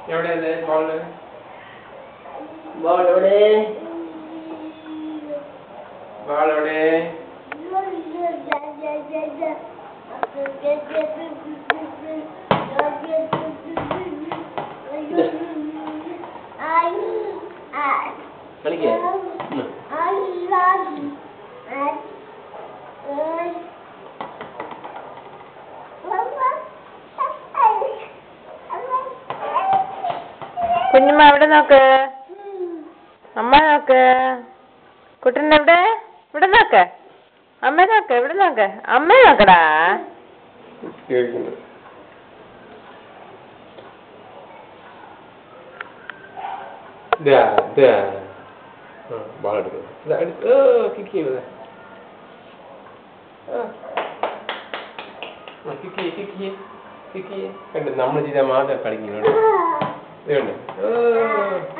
എവിടെ അല്ലേ ball ball എവിടെ ബോൾ എവിടെ കളിക്കേ കുഞ്ഞമ്മ എവിടെ നോക്ക് അമ്മ നോക്ക് കുട്ടൻ എവിടെ ഇവിടെ നോക്ക് അമ്മ നോക്ക് ഇവിടെ നോക്ക് അമ്മ നോക്കടാ കേൾക്കുന്നു ഇതാ ഇതാ ബോൾ എടുക്കുന്നു ഇതാ എടുത്ത് ഓ കിക്ക് ചെയ്യുന്നത് കിക്ക് ചെയ്യ് കിക്ക് ചെയ്യ് കിക്ക് ചെയ്യ് കണ്ട് നമ്മൾ ചെയ്താൽ മാത്രം കളിക്കുന്നുണ്ട് ഇതുണ്ട് ഓ